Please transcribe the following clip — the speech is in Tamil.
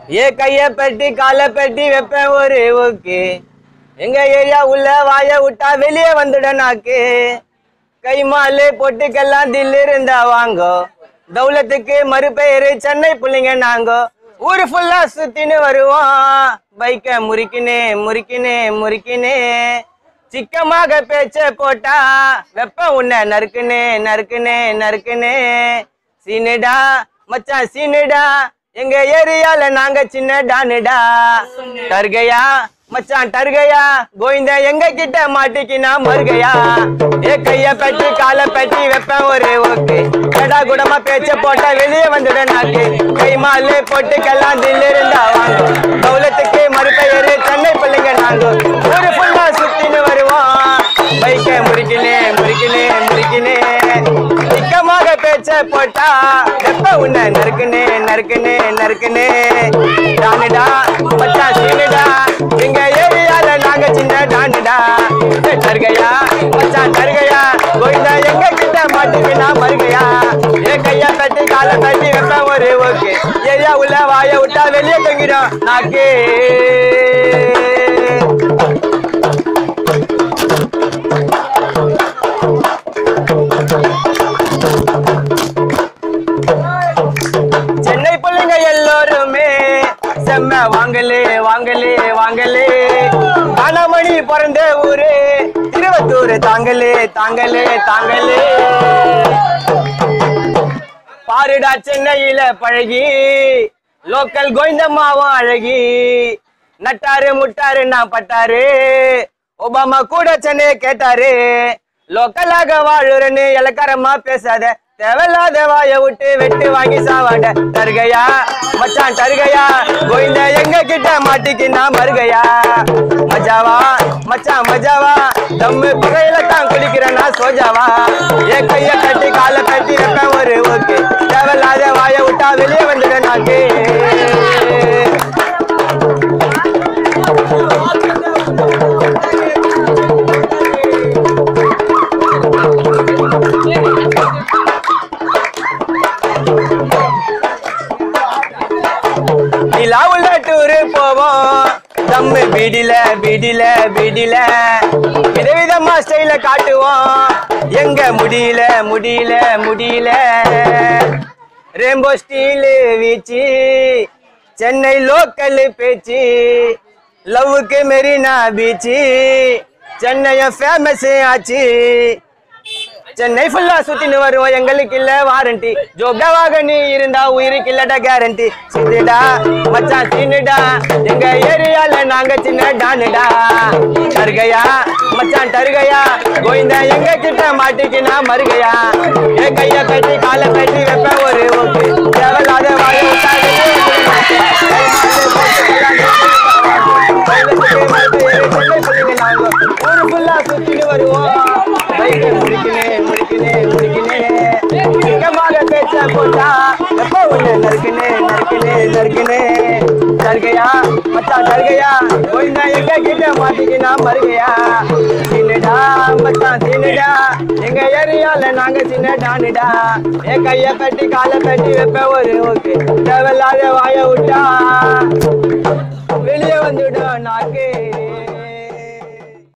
ஏ கைய பெட்டி கால பெட்டி வைப்பேன் ஒரு ஓகே எங்க ஏரியா உள்ள வாய விட்டா வெளியே வந்துட நாக்கு கை மாலு பொட்டுக்கெல்லாம் தில்லு இருந்தா வாங்கோ தௌலத்துக்கு மறுபெயரு சென்னை புள்ளிங்க நாங்கோ ஊரு ஃபுல்லா சுத்தின்னு வருவோம் பைக்க முறிக்கினே முறிக்கினே முறிக்கினே சிக்கமாக பேச்ச போட்டா வெப்ப உன்னை நறுக்குனே நறுக்குனே நறுக்குனே சீனுடா மச்சான் சீனுடா எங்க ஏரியால நாங்க சின்ன டானுடா தருகையா மச்சான் தருகையா கோவிந்த எங்க கிட்ட மாட்டிக்கினா மருகையா ஏ கைய பெட்டி கால பெட்டி வைப்பேன் ஒரு ஓகே கடா குடமா பேச்ச போட்டா வெளியே வந்துட நாக்கு கை மாலு பொட்டுக்கெல்லாம் தில்லு இருந்தா வாங்க தௌலத்துக்கு மறுபெயரு சென்னை பிள்ளைங்க நாங்க ஒரு ஃபுல்லா சுத்தின்னு வருவோம் பைக்க முறிக்கினே முறிக்கினே முறிக்கினே சிக்கமாக பேச்ச போட்டா வெப்ப உன்னை நறுக்குனே நறுக்குனே நறுக்குனே டானுடா மச்சான் சீனுடா எங்க ஏரியால நாங்க சின்ன டானுடா ஏய், தருகையா மச்சான் தருகையா கோயிந்தா எங்க கிட்ட மாட்டுக்கினா மருகையா ஏ கையா தட்டி கால தட்டி வெப்ப ஒரு ஓகே ஏரியா உள்ள வாய விட்டா வெளியே தொங்கிடும் நாக்கு சென்னை பிள்ளைங்க எல்லோருமே செம்ம வாங்கலே வாங்கலே வாங்கலே கனமணி பிறந்த ஊரு திருவத்தூர் தாங்களே தாங்களே தாங்களே பாருடா சென்னையில பழகி லோக்கல் கோவிந்தம்மாவும் அழகி நட்டாரு முட்டாரு நான் பட்டாரு ஒபாமா கூட சென்னையை கேட்டாரு லோக்கலாக வாழுறன்னு இலக்காரமா பேசாத தேவையில்லாத வாய விட்டு வெட்டு வாங்கி சாவாட தருகையா மச்சான் தருகையா கோவிந்த எங்க கிட்ட மாட்டிக்கினா மருகையா மஜாவா மச்சான் மஜாவா தம்மு புகையில தான் குளிக்கிறேன் நான் சோஜாவா ஏ கைய கட்டி கால கட்டி வைப்பேன் ஒரு ஓகே தேவையில்லாத வாய விட்டா வெளியே வந்துட நாக்கு நிலா உள்ள டூரு போவோம் தம்மு பீடில பீடில பீடில விதவிதமா ஸ்டைல காட்டுவோம் எங்க முடியல முடியல முடியல ரெம்போ ஸ்டீலு வீச்சு சென்னை லோக்கல் பேச்சு லவ்வுக்கு மெரினா பீச்சு சென்னையும் ஃபேமஸ் ஆச்சு சென்னை ஃபுல்லா சுத்தின்னு வருவோம் எங்களுக்கு இல்ல வாரண்டி ஜோகாவாக நீ இருந்தா உயிருக்கு இல்லடா கேரண்டி சிந்துடா மச்சான் சீனுடா எங்க ஏரியால நாங்க சின்ன டானுடா தருகையா மச்சான் தருகையா கோவிந்தா எங்க கிட்ட மாட்டிக்கினா மருகையா என் கைய கட்டி கால கட்டி வைப்பேன் ஒரு ஓகே தேவையில்லாத வாய விட்டாலே ஊரு ஃபுல்லா சுத்திட்டு வருவோம் பைக்கை முடிக்கினே முடிக்கினே முடிக்கினே சிக்கமாக பேச்ச போட்டா எப்போ ஒண்ணு நறுக்கினே நறுக்கினே நறுக்கினே நறுக்கையா மச்சான் நறுக்கையா கோயிந்தா எங்க கிட்ட மாட்டிக்கினா மறுகையா சின்னடா மச்சான் சின்னடா எங்க ஏரியால நாங்க சின்ன டானுடா என் கைய கட்டி காலை கட்டி வைப்ப ஒரு ஓகே தேவையில்லாத வாய விட்டா வெளியே வந்துடும் நாக்கு